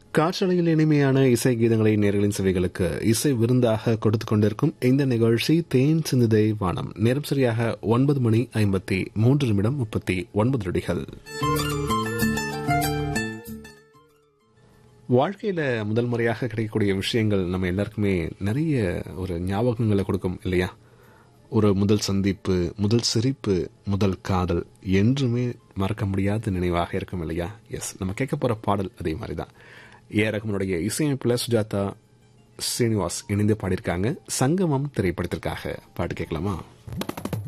காற்றலையில் இனிமையான இசை கீதங்களை நேர்களின் செவிகளுக்கு இசை விருந்தாக கொடுத்து கொண்டிருக்கும் இந்த நிகழ்ச்சி தேன் சிந்துதை வானம் நேரம் சரியாக ஒன்பது மணி ஐம்பத்தி மூன்று நிமிடம் முப்பத்தி ஒன்பது நொடிகள் வாழ்க்கையில முதல் முறையாக கிடைக்கக்கூடிய விஷயங்கள் நம்ம எல்லாருக்குமே நிறைய ஒரு ஞாபகங்களை கொடுக்கும் இல்லையா ஒரு முதல் சந்திப்பு முதல் சிரிப்பு முதல் காதல் என்றுமே மறக்க முடியாத நினைவாக இருக்கும் இல்லையா எஸ் நம்ம கேட்க போற பாடல் அதே மாதிரி தான் ஏ ரகமனுடைய இசையமைப்புல சுஜாதா ஸ்ரீனிவாஸ் இணைந்து பாடியிருக்காங்க சங்கமம் திரைப்படத்திற்காக பாட்டு கேட்கலாமா